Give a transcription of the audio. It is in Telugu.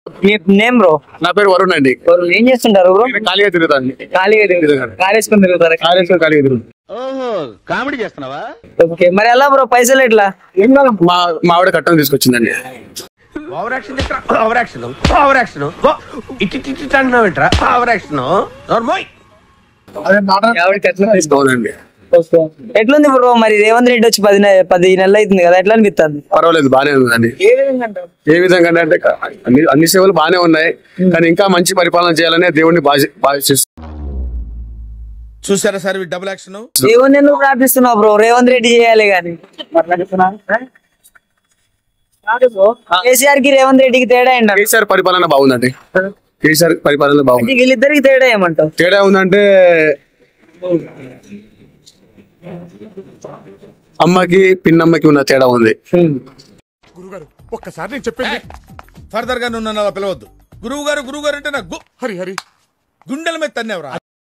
మీ నేమ్ బ్రో నా పేరు వరుణ్ అండి ఏం చేస్తుంటారు బ్రో నేను ఖాళీగా తిరుగుతాను ఖాళీగా తిరుగుతారు కాలేసుకొని తిరుగుతారు ఖాళీగా ఖాళీగా తిరుగుతాను ఓహో కామెడీ చేస్తున్నావా ఓకే మరి ఎలా బ్రో పైసలు ఎట్లా మా మా ఆవిడ కట్టం తీసుకొచ్చిందండి over action over action over action ఇట్టి ఇట్టి అంటున్నావు ఏంట్రా ఓవర్ యాక్షన్ నోర్మోయ్ ఆవిడకి ఎట్లా అవునండి ఎట్లుంది బ్రో మరి రేవంత్ రెడ్డి వచ్చి పది నె- పది నెలలు అవుతుంది కదా ఎట్లా అనిపిస్తుంది పర్వాలేదు బానే ఉందండి ఏ విధంగా అంటావు ఏ విధంగా అంటే అన్ని అన్ని సేవలు బానే ఉన్నాయి కానీ ఇంకా మంచి పరిపాలన చేయాలనే దేవుడిని బాధ బాధిస్తున్నాను చూసారా సార్ ఈ డబుల్ యాక్షన్ దేవుని ఎందుకు ప్రార్థిస్తున్నావు బ్రో రేవంత్ రెడ్డి చేయాలి కానీ కేసీఆర్ కి రేవంత్ రెడ్డికి తేడా ఏంటంటే కేసీఆర్ పరిపాలన బాగుందండి కేసీఆర్ పరిపాలన బాగుంది వీళ్ళిద్దరికి తేడా ఏమంటావు తేడా ఉందంటే అమ్మకి పిన్నమ్మకి ఉన్న తేడా ఉంది గురుగారు ఒక్కసారి నేను చెప్పేది ఫర్దర్ గా నువ్వు నన్ను అలా పిలవద్దు గురువు గారు గురువు గారు అంటే నాకు గు- హరి హరి గుండెల మీద తన్నేవరా